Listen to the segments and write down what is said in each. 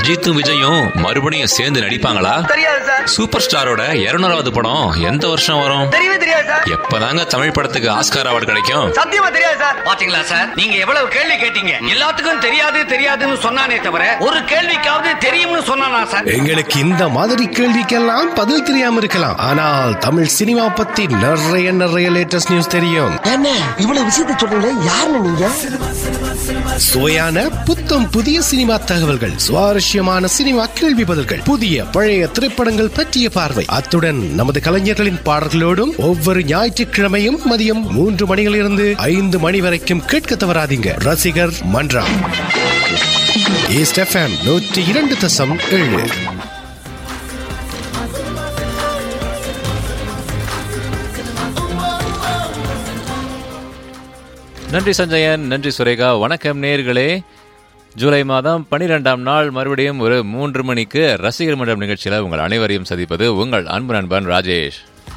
அஜித்தும் விஜயும் மறுபடியும் சேர்ந்து நடிப்பாங்களா தெரியாது சார் சூப்பர் ஸ்டாரோட இருநூறாவது படம் எந்த வருஷம் வரும் தெரியவே தெரியாது சார் எப்பதாங்க தமிழ் படத்துக்கு ஆஸ்கார் அவார்டு கிடைக்கும் சத்தியமா தெரியாது சார் பாத்தீங்களா சார் நீங்க எவ்வளவு கேள்வி கேட்டீங்க எல்லாத்துக்கும் தெரியாது தெரியாதுன்னு சொன்னானே தவிர ஒரு கேள்விக்காவது தெரியும்னு சொன்னானா சார் எங்களுக்கு இந்த மாதிரி கேள்விக்கெல்லாம் பதில் தெரியாம இருக்கலாம் ஆனால் தமிழ் சினிமா பத்தி நிறைய நிறைய லேட்டஸ்ட் நியூஸ் தெரியும் என்ன இவ்வளவு விஷயத்தை சொல்றீங்களே யாருன்னு நீங்க சுவையான புத்தம் புதிய சினிமா தகவல்கள் சுவாரஸ்யமான சினிமா கேள்வி பதில்கள் புதிய பழைய திரைப்படங்கள் பற்றிய பார்வை அத்துடன் நமது கலைஞர்களின் பாடல்களோடும் ஒவ்வொரு ஞாயிற்றுக்கிழமையும் மதியம் மூன்று மணியிலிருந்து ஐந்து மணி வரைக்கும் கேட்க தவறாதீங்க ரசிகர் மன்றம் ஈஸ்ட் எஃப்எம் நூற்றி இரண்டு தசம் ஏழு நன்றி சஞ்சயன் நன்றி சுரேகா வணக்கம் நேர்களே ஜூலை மாதம் பனிரெண்டாம் நாள் மறுபடியும் ஒரு மூன்று மணிக்கு ரசிகர் மன்றம் நிகழ்ச்சியில் உங்கள் அனைவரையும் சந்திப்பது உங்கள் அன்பு நண்பன் ராஜேஷ்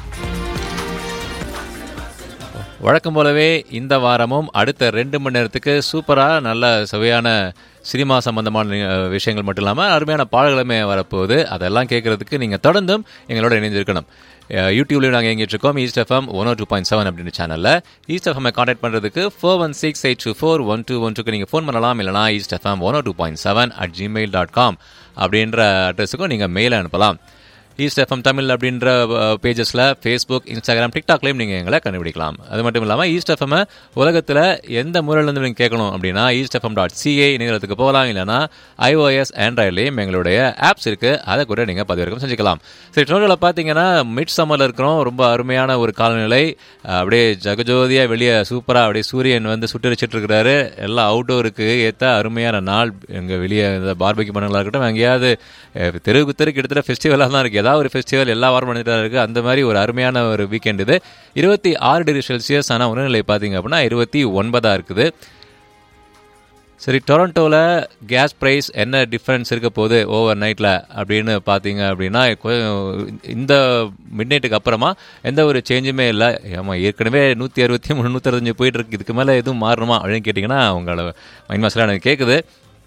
வழக்கம் போலவே இந்த வாரமும் அடுத்த ரெண்டு மணி நேரத்துக்கு சூப்பராக நல்ல சுவையான சினிமா சம்பந்தமான நி- விஷயங்கள் மட்டும் இல்லாமல் அருமையான பாடல்களுமே வரப்போகுது அதெல்லாம் கேட்கறதுக்கு நீங்கள் தொடர்ந்தும் எங்களோட இணைஞ்சிருக்கணும் அஹ் யூடியூப்லையும் நாங்கள் எங்கிட்டு இருக்கோம் East FM one two point seven அப்படின்னு சேனலில் ஈஸ்ட் எஃப்எம் கான்டாக்ட் பண்ணுறதுக்கு four one six eight two four one two one டூக்கு நீங்கள் ஃபோன் பண்ணலாம் இல்லைனா East FM one two point seven at Gmail dot com அப்படின்ற அட்ரஸுக்கும் நீங்கள் மெயில் அனுப்பலாம் ஈஸ்ட் எஃப்எம் தமிழ் அப்படின்ற பேஜஸில் ஃபேஸ்புக் இன்ஸ்டாகிராம் டிக்டாக்லையும் நீங்கள் எங்களை கண்டுபிடிக்கலாம் அது மட்டும் இல்லாமல் ஈஸ்ட் எஃப்எம் உலகத்தில் எந்த முறையிலேருந்து நீங்கள் கேட்கணும் அப்படின்னா ஈஸ்ட் எஃப்எம் டாட் சிஏ இணையதளத்துக்கு போகலாம் இல்லைனா ஐஓஎஸ் ஆண்ட்ராய்ட்லேயும் எங்களுடைய ஆப்ஸ் இருக்குது அதை கூட நீங்கள் பதிவிறக்கம் செஞ்சுக்கலாம் சரி டோட்டலில் பார்த்தீங்கன்னா மிட் சம்மரில் இருக்கிறோம் ரொம்ப அருமையான ஒரு காலநிலை அஹ், அப்படியே ஜகஜோதியாக வெளியே சூப்பராக அப்படியே சூரியன் வந்து சுட்டரிச்சிட்டு இருக்கிறாரு எல்லாம் அவுட்டோருக்கு ஏற்ற அருமையான நாள் எங்கள் வெளியே இந்த பார்பெக்யூ பண்ணலாம் இருக்கட்டும் எங்கேயாவது அஹ், தெருவுக்கு தெரு கிட்டத்தட்ட ஃபெஸ்டிவலாக தான் இருக்குது ஏதாவது ஒரு ஃபெஸ்டிவல் எல்லா வாரம் பண்ணிட்டு தான் இருக்குது அந்த மாதிரி ஒரு அருமையான ஒரு வீக்கெண்ட் இது இருபத்தி ஆறு டிகிரி செல்சியஸ் ஆனால் உணர்நிலை பார்த்தீங்க அப்படின்னா இருபத்தி ஒன்பதாக இருக்குது சரி டொரண்டோவில் கேஸ் ப்ரைஸ் என்ன டிஃப்ரென்ஸ் இருக்க போகுது ஓவர் நைட்டில் அப்படின்னு பார்த்தீங்க அப்படின்னா கொ- இந்த மிட் நைட்டுக்கு அப்புறமா எந்த ஒரு சேஞ்சுமே இல்லை ஆமாம் ஏற்கனவே நூற்றி அறுபத்தி மூணு நூற்றஞ்சு போயிட்டு இருக்கு இதுக்கு மேலே எதுவும் மாறணுமா அப்படின்னு கேட்டிங்கன்னா உங்களோட மைண்ட் மாஸ்டராக எனக்கு கேட்குது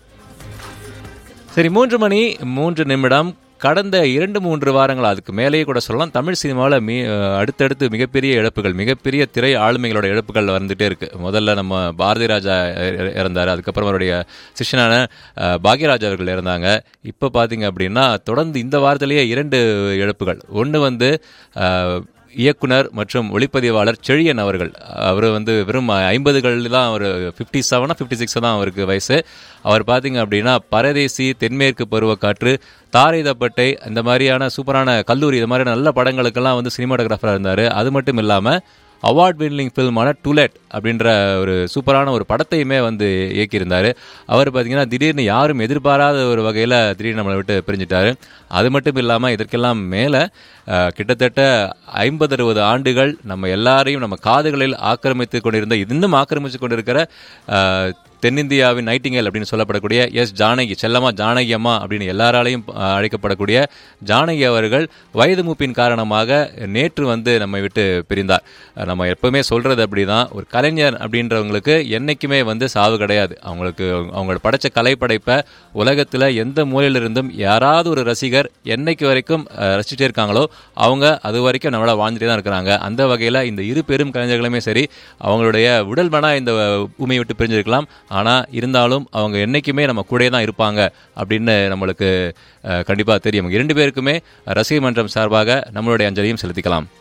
சரி மூன்று மணி மூன்று நிமிடம் கடந்த இரண்டு மூன்று வாரங்கள் அதுக்கு மேலேயே கூட சொல்லலாம் தமிழ் சினிமாவில் மீ அடுத்தடுத்து மிகப்பெரிய இழப்புகள் மிகப்பெரிய திரை ஆளுமைகளோட இழப்புகள் வந்துட்டே இருக்கு முதல்ல நம்ம பாரதி ராஜா இற- இறந்தார் அதுக்கப்புறம் அவருடைய சிஷ்யனான அஹ், பாக்யராஜ் அவர்கள் இறந்தாங்க இப்போ பார்த்தீங்க அப்படின்னா தொடர்ந்து இந்த வாரத்திலேயே இரண்டு இழப்புகள் ஒன்று வந்து அஹ், இயக்குனர் மற்றும் ஒளிப்பதிவாளர் செழியன் அவர்கள் அவர் வந்து வெறும் ஐம்பதுகளில் தான் அவர் ஃபிஃப்டி செவனா ஃபிஃப்டி சிக்ஸ் தான் அவருக்கு வயசு அவர் பார்த்தீங்க அப்படின்னா பரதேசி தென்மேற்கு பருவக்காற்று தாரை தப்பட்டை இந்த மாதிரியான சூப்பரான கல்லூரி இது மாதிரியான நல்ல படங்களுக்கெல்லாம் வந்து சினிமாட்டோகிராஃபராக இருந்தார் அது மட்டும் இல்லாமல் அவார்ட் வின்னிங் ஃபில்மான டுலெட் அப்படின்ற ஒரு சூப்பரான ஒரு படத்தையுமே வந்து இயக்கியிருந்தார் அவர் பார்த்தீங்கன்னா திடீர்னு யாரும் எதிர்பாராத ஒரு வகையில் திடீர்னு நம்மளை விட்டு பிரிஞ்சிட்டாரு அது மட்டும் இல்லாமல் இதற்கெல்லாம் மேலே கிட்டத்தட்ட ஐம்பது அறுபது ஆண்டுகள் நம்ம எல்லாரையும் நம்ம காதுகளில் ஆக்கிரமித்து கொண்டிருந்த இன்னும் ஆக்கிரமித்து கொண்டிருக்கிற அஹ், தென்னிந்தியாவின் நைட்டிங்கேல் அப்படின்னு சொல்லப்படக்கூடிய எஸ் ஜானகி செல்லம்மா ஜானகி அம்மா அப்படின்னு எல்லாராலையும் அஹ், அழைக்கப்படக்கூடிய ஜானகி அவர்கள் வயது மூப்பின் காரணமாக நேற்று வந்து நம்மை விட்டு பிரிந்தார் அஹ், நம்ம எப்பவுமே சொல்றது அப்படிதான் ஒரு கலைஞர் அப்படின்றவங்களுக்கு என்னைக்குமே வந்து சாவு கிடையாது அவங்களுக்கு அவங்களோட படைச்ச கலைப்படைப்பை உலகத்தில் எந்த மூலையிலிருந்தும் யாராவது ஒரு ரசிகர் என்னைக்கு வரைக்கும் அஹ், ரசிச்சுட்டே இருக்காங்களோ அவங்க அது வரைக்கும் நம்மள வாழ்ந்துட்டே தான் இருக்கிறாங்க அந்த வகையில் இந்த இரு பெரும் கலைஞர்களுமே சரி அவங்களுடைய உடல் மன இந்த பூமியை விட்டு பிரிஞ்சிருக்கலாம் ஆனால் இருந்தாலும் அவங்க என்னைக்குமே நம்ம கூடயே தான் இருப்பாங்க அப்படின்னு நம்மளுக்கு கண்டிப்பாக தெரியும் இரண்டு பேருக்குமே ரசிகர் மன்றம் சார்பாக நம்மளுடைய அஞ்சலியும் செலுத்திக்கலாம்